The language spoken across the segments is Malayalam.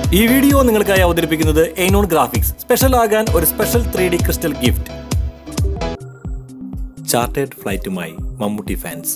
ഈ വീഡിയോ നിങ്ങൾക്കായി അവതരിപ്പിക്കുന്നത് എയ്നോൺ ഗ്രാഫിക്സ് സ്പെഷ്യൽ ആകാൻ ഒരു special three D crystal gift chartered ഫ്ലൈറ്റുമായി മമ്മൂട്ടി ഫാൻസ്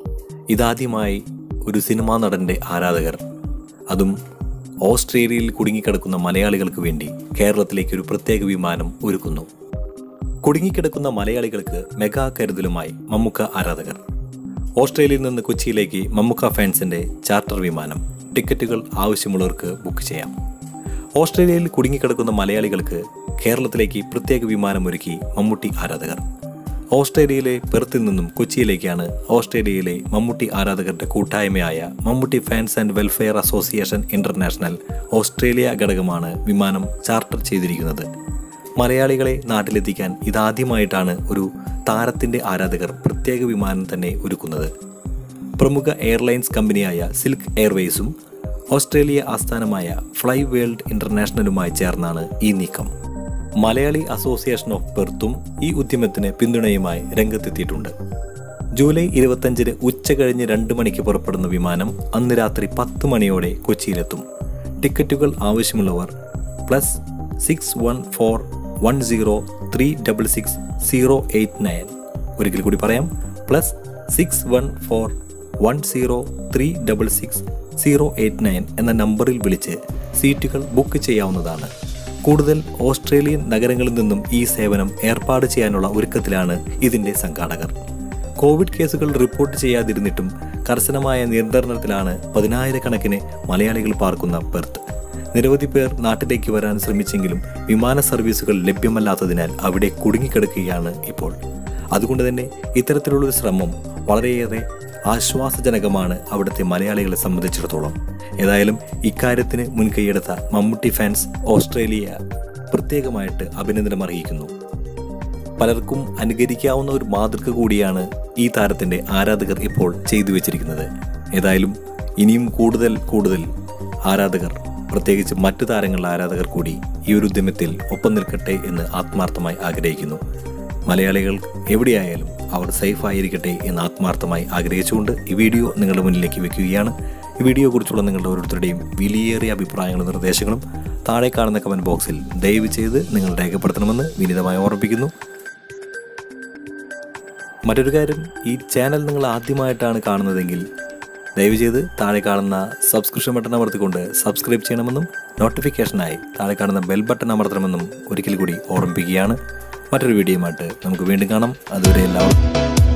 ഇതാദ്യമായി ഒരു സിനിമാ നടന്റെ ആരാധകർ അതും ഓസ്ട്രേലിയയിൽ കുടുങ്ങിക്കിടക്കുന്ന മലയാളികൾക്ക് വേണ്ടി കേരളത്തിലേക്ക് ഒരു പ്രത്യേക വിമാനം ഒരുക്കുന്നു കുടുങ്ങിക്കിടക്കുന്ന മലയാളികൾക്ക് മെഗാ കരുതലുമായി മമ്മുക്ക ആരാധകർ ഓസ്ട്രേലിയയിൽ നിന്ന് കൊച്ചിയിലേക്ക് മമ്മുക്ക ഫാൻസിന്റെ ചാർട്ടർ വിമാനം ടിക്കറ്റുകൾ ആവശ്യമുള്ളവർക്ക് ബുക്ക് ചെയ്യാം ഓസ്ട്രേലിയയിൽ കുടുങ്ങിക്കിടക്കുന്ന മലയാളികൾക്ക് കേരളത്തിലേക്ക് പ്രത്യേക വിമാനം ഒരുക്കി മമ്മൂട്ടി ആരാധകർ ഓസ്ട്രേലിയയിലെ പെർത്തിൽ നിന്നും കൊച്ചിയിലേക്കാണ് ഓസ്ട്രേലിയയിലെ മമ്മൂട്ടി ആരാധകരുടെ കൂട്ടായ്മയായ Mammootty fans and welfare association international Australia ഘടകമാണ് വിമാനം ചാർട്ടർ ചെയ്തിരിക്കുന്നത് മലയാളികളെ നാട്ടിലെത്തിക്കാൻ ഇതാദ്യമായിട്ടാണ് ഒരു താരത്തിന്റെ ആരാധകർ പ്രത്യേക വിമാനം തന്നെ ഒരുക്കുന്നത് പ്രമുഖ എയർലൈൻസ് കമ്പനിയായ സിൽക്ക് എയർവേസും ഓസ്ട്രേലിയ ആസ്ഥാനമായ ഫ്ലൈ വേൾഡ് ഇന്റർനാഷണലുമായി ചേർന്നാണ് ഈ നീക്കം മലയാളി അസോസിയേഷൻ ഓഫ് പെർത്തും ഈ ഉദ്യമത്തിന് പിന്തുണയുമായി രംഗത്തെത്തിയിട്ടുണ്ട് ജൂലൈ ഇരുപത്തഞ്ചിന് ഉച്ച കഴിഞ്ഞ് രണ്ട് മണിക്ക് പുറപ്പെടുന്ന വിമാനം അന്ന് രാത്രി പത്ത് മണിയോടെ കൊച്ചിയിലെത്തും ടിക്കറ്റുകൾ ആവശ്യമുള്ളവർ plus six one four one zero three double six zero eight nine ഒരിക്കൽ കൂടി പറയാം plus six one four one zero three double six zero eight nine എന്ന നമ്പറിൽ വിളിച്ച് സീറ്റുകൾ ബുക്ക് ചെയ്യാവുന്നതാണ് കൂടുതൽ ഓസ്ട്രേലിയൻ നഗരങ്ങളിൽ നിന്നും ഈ സേവനം ഏർപ്പാട് ചെയ്യാനുള്ള ഒരുക്കത്തിലാണ് ഇതിന്റെ സംഘാടകർ കോവിഡ് കേസുകൾ റിപ്പോർട്ട് ചെയ്യാതിരുന്നിട്ടും കർശനമായ നിയന്ത്രണത്തിലാണ് പതിനായിരക്കണക്കിന് മലയാളികൾ പാർക്കുന്ന പെർത്ത് നിരവധി പേർ നാട്ടിലേക്ക് വരാൻ ശ്രമിച്ചെങ്കിലും വിമാന സർവീസുകൾ ലഭ്യമല്ലാത്തതിനാൽ അവിടെ കുടുങ്ങിക്കിടക്കുകയാണ് ഇപ്പോൾ അതുകൊണ്ട് തന്നെ ഇത്തരത്തിലുള്ളൊരു ശ്രമം വളരെയേറെ ആശ്വാസജനകമാണ് അവിടുത്തെ മലയാളികളെ സംബന്ധിച്ചിടത്തോളം ഏതായാലും ഇക്കാര്യത്തിന് മുൻകൈയെടുത്ത മമ്മൂട്ടി ഫാൻസ് ഓസ്ട്രേലിയ പ്രത്യേകമായിട്ട് അഭിനന്ദനം അറിയിക്കുന്നു പലർക്കും അനുകരിക്കാവുന്ന ഒരു മാതൃക കൂടിയാണ് ഈ താരത്തിന്റെ ആരാധകർ ഇപ്പോൾ ചെയ്തു വെച്ചിരിക്കുന്നത് ഏതായാലും ഇനിയും കൂടുതൽ കൂടുതൽ ആരാധകർ പ്രത്യേകിച്ച് മറ്റു താരങ്ങളുടെ ആരാധകർ കൂടി ഈ ഒരു ഉദ്യമത്തിൽ ഒപ്പം നിൽക്കട്ടെ എന്ന് ആത്മാർത്ഥമായി ആഗ്രഹിക്കുന്നു മലയാളികൾ എവിടെയായാലും അവർ സേഫ് ആയിരിക്കട്ടെ എന്ന് ആത്മാർത്ഥമായി ആഗ്രഹിച്ചുകൊണ്ട് ഈ വീഡിയോ നിങ്ങളുടെ മുന്നിലേക്ക് വെക്കുകയാണ് ഈ വീഡിയോയെക്കുറിച്ചുള്ള നിങ്ങളുടെ ഓരോരുത്തരുടെയും വിലയേറിയ അഭിപ്രായങ്ങളും നിർദ്ദേശങ്ങളും താഴെ കാണുന്ന കമൻറ്റ് ബോക്സിൽ ദയവ് ചെയ്ത് നിങ്ങൾ രേഖപ്പെടുത്തണമെന്ന് വിനീതമായി ഓർമ്മിപ്പിക്കുന്നു മറ്റൊരു കാര്യം ഈ ചാനൽ നിങ്ങൾ ആദ്യമായിട്ടാണ് കാണുന്നതെങ്കിൽ ദയവ് ചെയ്ത് താഴെ കാണുന്ന സബ്സ്ക്രിപ്ഷൻ ബട്ടൺ അമർത്തിക്കൊണ്ട് സബ്സ്ക്രൈബ് ചെയ്യണമെന്നും നോട്ടിഫിക്കേഷനായി താഴെ കാണുന്ന ബെൽ ബട്ടൺ അമർത്തണമെന്നും ഒരിക്കൽ കൂടി ഓർമ്മിപ്പിക്കുകയാണ് മറ്റൊരു വീഡിയോയുമായിട്ട് നമുക്ക് വീണ്ടും കാണാം അതുവരെ എല്ലാവരും